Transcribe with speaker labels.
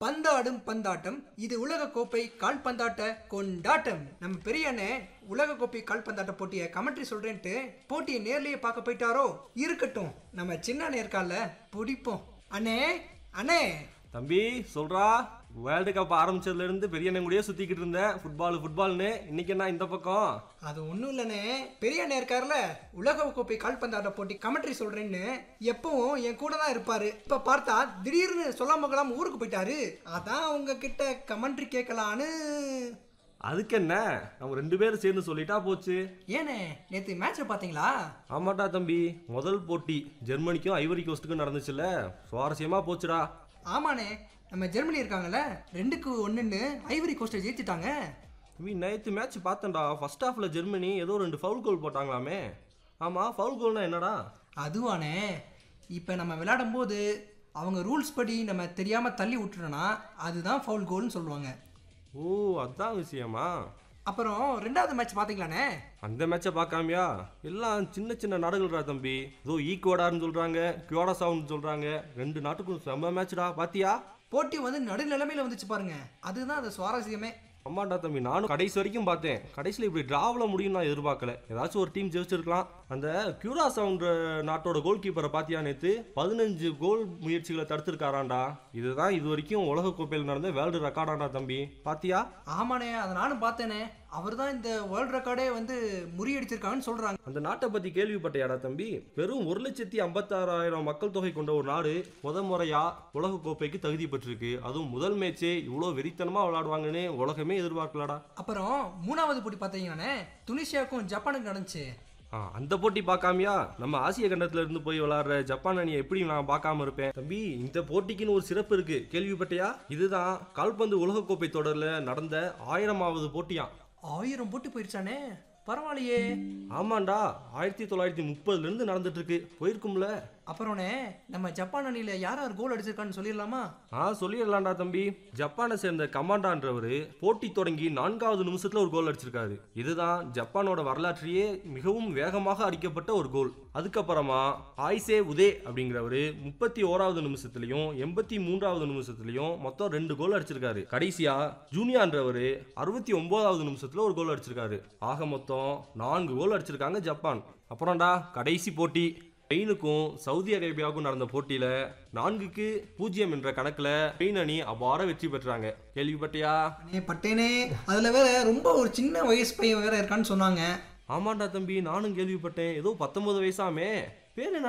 Speaker 1: பந்தாடும் பந்தாட்டம் இது உலக கோப்பை கால்பந்தாட்ட கொண்டாட்டம் நம்ம பெரிய அண்ணன் உலக கோப்பை கால்பந்தாட்ட போட்டியை கமெண்ட்ரி சொல்றேன்ட்டு போட்டியை நேர்லயே பார்க்க போயிட்டாரோ இருக்கட்டும் நம்ம சின்ன அண்ணன் இருக்கால பிடிப்போம் அண்ணே அண்ணே
Speaker 2: தம்பி சொல்றா வேர்ல்டு கப் ஆரம்பிச்சதுல இருந்து பெரிய அண்ணன் கூடயே சுத்திக்கிட்டு இருந்தேன் ஃபுட்பால் ஃபுட்பால்னு இன்னைக்கு என்ன இந்த பக்கம்
Speaker 1: அது ஒன்றும் இல்லைண்ணே பெரிய அண்ணன் இருக்கார்ல உலக கோப்பை கால்பந்தாட்ட போட்டி கமெண்ட்ரி சொல்றேன்னு எப்பவும் என் கூட தான் இருப்பாரு இப்ப பார்த்தா திடீர்னு சொல்லாம கொள்ளாம ஊருக்கு போயிட்டாரு அதான் உங்ககிட்ட கமெண்ட்ரி கேட்கலான்னு
Speaker 2: அதுக்கு என்ன நம்ம ரெண்டு பேரும் சேர்ந்து சொல்லிட்டா போச்சு
Speaker 1: ஏனே நேத்து மேட்சை பாத்தீங்களா
Speaker 2: ஆமாட்டா தம்பி முதல் போட்டி ஜெர்மனிக்கும் ஐவரி கோஸ்ட்டுக்கும் நடந்துச்சுல்ல சுவாரஸ்யமா போச்சுடா
Speaker 1: ஆமாண்ணே நம்ம ஜெர்மனி இருக்காங்கல்ல ரெண்டுக்கு ஒன்றுன்னு ஐவரி கோஸ்டை ஜெயிச்சிட்டாங்க
Speaker 2: தம்பி நேற்று மேட்ச் பார்த்தேன்டா ஃபர்ஸ்ட் ஹாஃப்ல ஜெர்மனி ஏதோ ரெண்டு ஃபவுல் கோல் போட்டாங்களாமே ஆமா ஃபவுல் கோல்னா என்னடா
Speaker 1: அதுவானே இப்போ நம்ம விளையாடும் போது அவங்க ரூல்ஸ் படி நம்ம தெரியாம தள்ளி விட்டுட்டோம்னா அதுதான் ஃபவுல் கோல்னு சொல்லுவாங்க
Speaker 2: ஓ அதான் விஷயமா
Speaker 1: அப்புறம் ரெண்டாவது மேட்ச் பாத்தீங்களாண்ணே
Speaker 2: அந்த மேட்சை பார்க்காமையா எல்லாம் சின்ன சின்ன நாடுகள்டா தம்பி ஏதோ ஈக்குவடார்னு சொல்றாங்க கியோடா சவுண்ட் சொல்றாங்க ரெண்டு நாட்டுக்கும் செம்ம மேட்ச்டா பாத்தியா
Speaker 1: போட்டி வந்து நடுநிலைமையில வந்துச்சு பாருங்க அதுதான் அது சுவாரஸ்யமே
Speaker 2: ஆமாண்டா தம்பி நானும் கடைசி வரைக்கும் பார்த்தேன் கடைசியில் இப்படி டிராவில் முடியும் நான் எதிர்பார்க்கல ஏதாச்சும் ஒரு டீம் ஜெயிச்சிருக்கலாம் அந்த கியூரா சவுண்ட் நாட்டோட கோல் கீப்பரை பாத்தியா நேத்து பதினஞ்சு கோல் முயற்சிகளை தடுத்திருக்காராண்டா இதுதான் இது வரைக்கும் உலக கோப்பையில் நடந்த வேர்ல்டு ரெக்கார்டாண்டா தம்பி பாத்தியா
Speaker 1: ஆமாண்ணே அதை நானும் பார்த்தேனே அவர் தான் இந்த வேர்ல்ட் ரெக்கார்டே வந்து முறியடிச்சிருக்காங்கன்னு சொல்றாங்க
Speaker 2: அந்த நாட்டை பத்தி கேள்விப்பட்டியாடா தம்பி வெறும் ஒரு லட்சத்தி ஐம்பத்தாறாயிரம் மக்கள் தொகை கொண்ட ஒரு நாடு முத முறையா உலக கோப்பைக்கு தகுதி பெற்றிருக்கு அதுவும் முதல் மேட்சே இவ்வளோ வெறித்தனமா விளையாடுவாங்கன்னு உலகமே எதிர்பார்க்கலடா
Speaker 1: அப்புறம் மூணாவது போட்டி பார்த்தீங்கன்னாண்ணே துனிஷியாவுக்கும் ஜப்பானுக்கு நடந்துச்சு
Speaker 2: ஆ, அந்த போட்டி பார்க்காமையா நம்ம ஆசிய கண்டத்துல இருந்து போய் விளையாடுற ஜப்பான் அணியை எப்படி நான் பார்க்காம இருப்பேன் தம்பி இந்த போட்டிக்குன்னு ஒரு சிறப்பு இருக்கு கேள்விப்பட்டியா இதுதான் கால்பந்து உலகக்கோப்பை தொடர்ல நடந்த ஆயிரமாவது போட்டியாம்
Speaker 1: ஆயிரம் போட்டி போயிருச்சானே பரவாயில்லையே
Speaker 2: ஆமாண்டா ஆயிரத்தி தொள்ளாயிரத்தி முப்பதுல இருந்து நடந்துட்டு இருக்கு போயிருக்கும்ல
Speaker 1: அப்புறம்ண்ணே நம்ம ஜப்பான் அணியில யார் யார் கோல் அடிச்சிருக்கான்னு சொல்லிடலாமா
Speaker 2: ஆ சொல்லிடலாம்டா தம்பி ஜப்பானை சேர்ந்த கமாண்டான்றவர் போட்டி தொடங்கி நான்காவது நிமிஷத்துல ஒரு கோல் அடிச்சிருக்காரு இதுதான் ஜப்பானோட வரலாற்றிலேயே மிகவும் வேகமாக அடிக்கப்பட்ட ஒரு கோல் அதுக்கப்புறமா ஆய்சே உதே அப்படிங்கிறவரு முப்பத்தி ஓராவது நிமிஷத்துலயும் எண்பத்தி மூன்றாவது நிமிஷத்துலயும் மொத்தம் ரெண்டு கோல் அடிச்சிருக்காரு கடைசியா ஜூனியான்றவரு அறுபத்தி ஒன்பதாவது நிமிஷத்துல ஒரு கோல் அடிச்சிருக்காரு ஆக மொத்தம் நான்கு கோல் அடிச்சிருக்காங்க ஜப்பான் அப்புறம்டா கடைசி போட்டி ஸ்பெயினுக்கும் சவுதி அரேபியாவுக்கும் நடந்த போட்டியில நான்குக்கு பூஜ்ஜியம் என்ற கணக்குல ஸ்பெயின் அணி அபார வெற்றி பெற்றாங்க கேள்விப்பட்டியா
Speaker 1: அண்ணே பட்டேனே அதுல வேற ரொம்ப ஒரு சின்ன வயசு பையன் வேற இருக்கான்னு சொன்னாங்க
Speaker 2: ஆமாண்டா தம்பி நானும் கேள்விப்பட்டேன் ஏதோ பத்தொன்பது வயசாமே பேர் என்ன